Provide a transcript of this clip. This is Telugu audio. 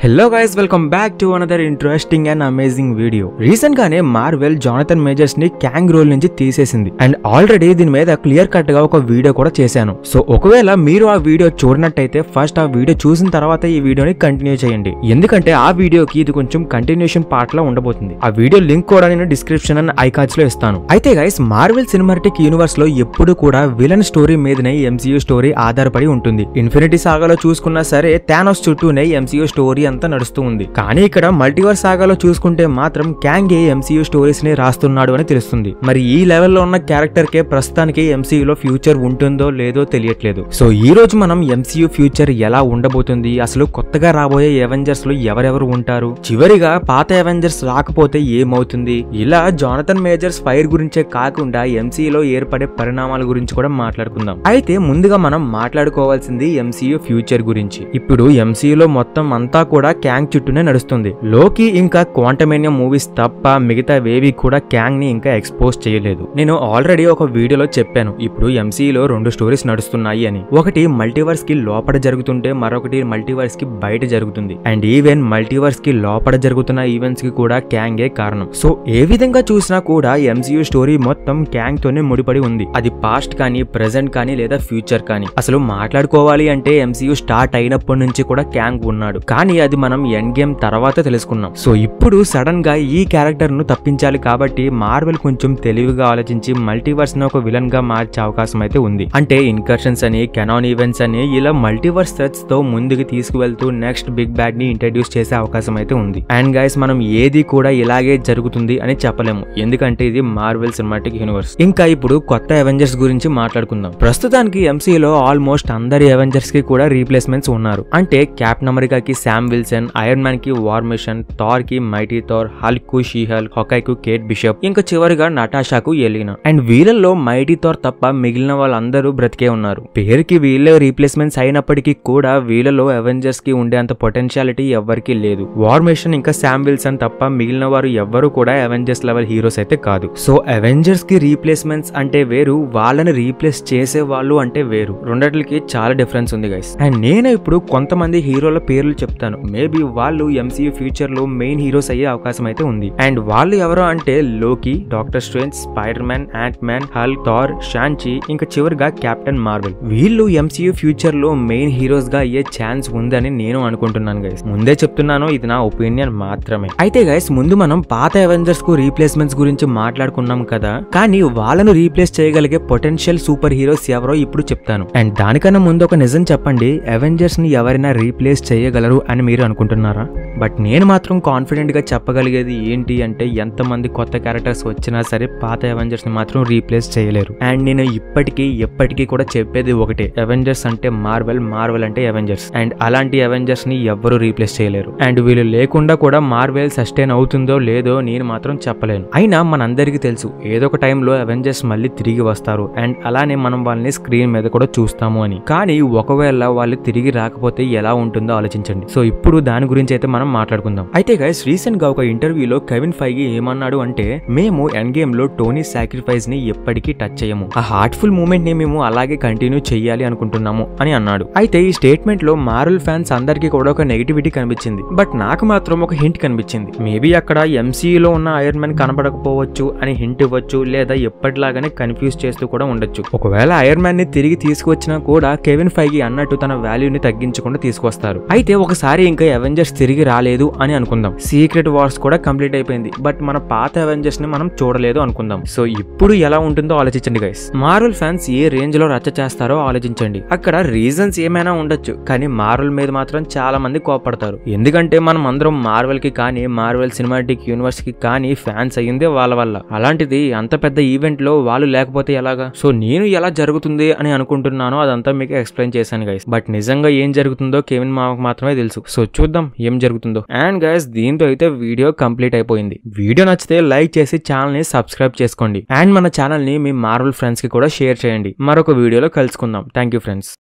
hello guys welcome back to another interesting and amazing video recent గానే మార్వెల్ జానథన్ మేజర్స్ ని క్యాంగ్ రోల్ నుంచి తీసేసింది అండ్ ఆల్రెడీ దీని మీద క్లియర్ కట్ గా ఒక వీడియో కూడా చేశాను సో ఒకవేళ మీరు ఆ వీడియో చూడనట్టయితే ఫస్ట్ ఆ వీడియో చూసిన తర్వాత ఈ వీడియోని కంటిన్యూ చేయండి ఎందుకంటే ఆ వీడియోకి ఇది కొంచెం కంటిన్యూషన్ పార్ట్ లో ఉండబోతుంది ఆ వీడియో లింక్ కూడా నేను డిస్క్రిప్షన్ అండ్ ఐకాన్స్ లో ఇస్తాను అయితే గైస్ మార్వెల్ సినిమాటిక్ యూనివర్స్ లో ఎప్పుడు కూడా విలన్ స్టోరీ మీదనే ఎంసీయూ స్టోరీ ఆధారపడి ఉంటుంది ఇన్ఫినిటీ సాగాలో చూసుకున్నా సరే థానోస్ చుట్టూనే ఎంసీయూ స్టోరీ అంతా నడుస్తూ ఉంది కానీ ఇక్కడ మల్టీవర్స్ సాగాలో చూసుకుంటే మాత్రం క్యాంగే ఎంసీయూ స్టోరీస్ ని రాస్తున్నాడు అని తెలుస్తుంది మరి ఈ లెవెల్లో ఉన్న క్యారెక్టర్ కే ప్రస్తుతానికి MCU లో ఫ్యూచర్ ఉంటుందో లేదో తెలియట్లేదు సో ఈ రోజు మనం ఎంసీయూ ఫ్యూచర్ ఎలా ఉండబోతుంది అసలు కొత్తగా రాబోయే ఎవెంజర్స్ లో ఎవరెవరు ఉంటారు చివరిగా పాత ఎవెంజర్స్ రాకపోతే ఏమవుతుంది ఇలా జానథన్ మేజర్స్ ఫైర్ గురించే కాకుండా MCU లో ఏర్పడే పరిణామాల గురించి కూడా మాట్లాడుకుందాం అయితే ముందుగా మనం మాట్లాడుకోవాల్సింది ఎంసీయూ ఫ్యూచర్ గురించి ఇప్పుడు MCU లో మొత్తం అంతా కూడా క్యాంగ్ చుట్టూనే నడుస్తుంది లోకి ఇంకా క్వాంటమేనియం మూవీస్ తప్ప మిగతా వేవి కూడా క్యాంగ్ ని ఇంకా ఎక్స్పోజ్ చేయలేదు నేను ఆల్రెడీ ఒక వీడియోలో చెప్పాను ఇప్పుడు ఎంసీలో రెండు స్టోరీస్ నడుస్తున్నాయి అని ఒకటి మల్టీవర్స్ కి లోపల జరుగుతుంటే మరొకటి మల్టీవర్స్ కి బయట జరుగుతుంది అండ్ ఈవెన్ మల్టీవర్స్ కి లోపల జరుగుతున్న ఈవెంట్స్ కి కూడా క్యాంగే కారణం సో ఏ విధంగా చూసినా కూడా ఎంసీయూ స్టోరీ మొత్తం క్యాంగ్ తోనే ముడిపడి ఉంది అది పాస్ట్ కానీ ప్రెసెంట్ కానీ లేదా ఫ్యూచర్ కానీ అసలు మాట్లాడుకోవాలి అంటే ఎంసీయూ స్టార్ట్ అయినప్పటి నుంచి కూడా క్యాంగ్ ఉన్నాడు కానీ అది మనం ఎండ్ గేమ్ తర్వాత తెలుసుకున్నాం సో ఇప్పుడు సడన్ గా ఈ క్యారెక్టర్ ను తప్పించాలి కాబట్టి మార్వెల్ కొంచెం తెలివిగా ఆలోచించి మల్టీవర్స్ ని ఒక విలన్ గా మార్చే అవకాశం అయితే ఉంది అంటే ఇన్కర్షన్స్ అని కెనాన్ ఈవెంట్స్ అని ఇలా మల్టీవర్స్ థ్రెట్స్ తో ముందుకు తీసుకువెళ్తూ నెక్స్ట్ బిగ్ బ్యాడ్ ని ఇంట్రడ్యూస్ చేసే అవకాశం అయితే ఉంది అండ్ గైస్ మనం ఏది కూడా ఇలాగే జరుగుతుంది అని చెప్పలేము ఎందుకంటే ఇది మార్వెల్ సినిమాటిక్ యూనివర్స్ ఇంకా ఇప్పుడు కొత్త అవెంజర్స్ గురించి మాట్లాడుకుందాం ప్రస్తుతానికి ఎంసీలో ఆల్మోస్ట్ అందరి అవెంజర్స్ కి కూడా రీప్లేస్మెంట్స్ ఉన్నారు అంటే క్యాప్టెన్ అమెరికాకి శామ్ విల్సన్ ఐరన్ మ్యాన్ కి వార్ మిషన్ థార్ కి మైటీ థార్ హల్క్ కు షీహల్ హొకై కు కేట్ బిషప్ ఇంకా చివరిగా నటాషాకు ఎలినా అండ్ వీళ్ళల్లో మైటీ థార్ తప్ప మిగిలిన వాళ్ళందరూ బ్రతికే ఉన్నారు పేరుకి వీళ్ళే రీప్లేస్మెంట్స్ అయినప్పటికీ కూడా వీళ్ళలో అవెంజర్స్ కి ఉండేంత పొటెన్షియాలిటీ ఎవ్వరికీ లేదు వార్ మిషన్ ఇంకా శామ్ విల్సన్ తప్ప మిగిలిన వారు ఎవ్వరు కూడా అవెంజర్స్ లెవెల్ హీరోస్ అయితే కాదు సో అవెంజర్స్ కి రీప్లేస్మెంట్స్ అంటే వేరు వాళ్ళని రీప్లేస్ చేసే వాళ్ళు అంటే వేరు రెండిట్లకి చాలా డిఫరెన్స్ ఉంది గైస్ అండ్ నేను ఇప్పుడు కొంతమంది హీరోల పేర్లు చెప్తాను మేబీ వాళ్ళు ఎంసీయూ ఫ్యూచర్ లో మెయిన్ హీరోస్ అయ్యే అవకాశం అయితే ఉంది అండ్ వాళ్ళు ఎవరు అంటే లోకి Doctor Strange Spider Man Ant Man Hulk Thor Shang Chi ఇంకా చివరిగా కెప్టెన్ మార్వెల్ వీళ్ళు ఎంసీయూ ఫ్యూచర్ లో మెయిన్ హీరోస్ గా అయ్యే ఛాన్స్ ఉందని నేను అనుకుంటున్నాను గైస్ ముందే చెప్తున్నాను ఇది నా ఒపీనియన్ మాత్రమే అయితే గైస్ ముందు మనం పాత అవెంజర్స్ కు రీప్లేస్మెంట్స్ గురించి మాట్లాడుకున్నాం కదా కానీ వాళ్ళను రీప్లేస్ చేయగలిగే పొటెన్షియల్ సూపర్ హీరోస్ ఎవరో ఇప్పుడు చెప్తాను అండ్ దానికన్నా ముందు ఒక నిజం చెప్పండి అవెంజర్స్ ని ఎవరైనా రీప్లేస్ చేయగలరు అని మీరు అనుకుంటున్నారా బట్ నేను మాత్రం కాన్ఫిడెంట్ గా చెప్పగలిగేది ఏంటి అంటే ఎంతమంది కొత్త క్యారెక్టర్స్ వచ్చినా సరే పాత అవెంజర్స్ ని మాత్రం రీప్లేస్ చేయలేరు అండ్ నేను ఇప్పటికీ ఎప్పటికీ కూడా చెప్పేది ఒకటే అవెంజర్స్ అంటే మార్వెల్ మార్వెల్ అంటే అవెంజర్స్ అండ్ అలాంటి అవెంజర్స్ ని ఎవ్వరూ రీప్లేస్ చేయలేరు అండ్ వీళ్ళు లేకుండా కూడా మార్వెల్ సస్టైన్ అవుతుందో లేదో నేను మాత్రం చెప్పలేను అయినా మనందరికీ తెలుసు ఏదో ఒక టైంలో అవెంజర్స్ మళ్ళీ తిరిగి వస్తారు అండ్ అలానే మనం వాళ్ళని స్క్రీన్ మీద కూడా చూస్తాము అని కానీ ఒకవేళ వాళ్ళు తిరిగి రాకపోతే ఎలా ఉంటుందో ఆలోచించండి సో ఇప్పుడు దాని గురించి అయితే మనం మాట్లాడుకుందాం అయితే గైస్ రీసెంట్ గా ఒక ఇంటర్వ్యూలో కెవిన్ ఫైగి ఏమన్నాడు అంటే మేము ఎండ్ గేమ్ లో టోనీ సాక్రిఫైస్ ని ఎప్పటికీ టచ్ చేయము ఆ హార్ట్ఫుల్ మూమెంట్ ని మేము అలాగే కంటిన్యూ చెయ్యాలి అనుకుంటున్నాము అని అన్నాడు అయితే ఈ స్టేట్మెంట్ లో మారల్ ఫ్యాన్స్ అందరికీ కూడా ఒక నెగిటివిటీ కనిపించింది బట్ నాకు మాత్రం ఒక హింట్ కనిపించింది మేబీ అక్కడ ఎంసీలో ఉన్న ఐరన్ మ్యాన్ కనబడకపోవచ్చు అని హింట్ ఇవ్వచ్చు లేదా ఎప్పటిలాగానే కన్ఫ్యూజ్ చేస్తూ కూడా ఉండొచ్చు ఒకవేళ ఐరన్ మ్యాన్ ని తిరిగి తీసుకొచ్చినా కూడా కెవిన్ ఫైగి అన్నట్టు తన వాల్యూని తగ్గించకుండా తీసుకొస్తారు అయితే ఒకసారి ఇంకా అవెంజర్స్ తిరిగి రాలేదు అని అనుకుందాం సీక్రెట్ వార్స్ కూడా కంప్లీట్ అయిపోయింది బట్ మన పాత అవెంజర్స్ ని మనం చూడలేదు అనుకుందాం సో ఇప్పుడు ఎలా ఉంటుందో ఆలోచించండి గైస్ మార్వల్ ఫ్యాన్స్ ఏ రేంజ్ లో రచ్చ చేస్తారో ఆలోచించండి అక్కడ రీజన్స్ ఏమైనా ఉండొచ్చు కానీ మార్వల్ మీద మాత్రం చాలా మంది కోపడతారు ఎందుకంటే మనం అందరం మార్వెల్ కి కానీ మార్వెల్ సినిమాటిక్ యూనివర్స్ కి కానీ ఫ్యాన్స్ అయ్యిందే వాళ్ళ వల్ల అలాంటిది అంత పెద్ద ఈవెంట్ లో వాళ్ళు లేకపోతే ఎలాగా సో నేను ఎలా జరుగుతుంది అని అనుకుంటున్నానో అదంతా మీకు ఎక్స్ప్లెయిన్ చేశాను గైస్ బట్ నిజంగా ఏం జరుగుతుందో కెవిన్ మామకు మాత్రమే తెలుసు సో చూద్దాం ఏం జరుగుతుందో అండ్ గైస్ దీంతో అయితే వీడియో కంప్లీట్ అయిపోయింది వీడియో నచ్చితే లైక్ చేసి ఛానల్ ని సబ్స్క్రైబ్ చేసుకోండి అండ్ మన ఛానల్ ని మీ మార్వల్ ఫ్రెండ్స్ కి కూడా షేర్ చేయండి మరొక వీడియోలో కలుసుకుందాం థ్యాంక్ యూ ఫ్రెండ్స్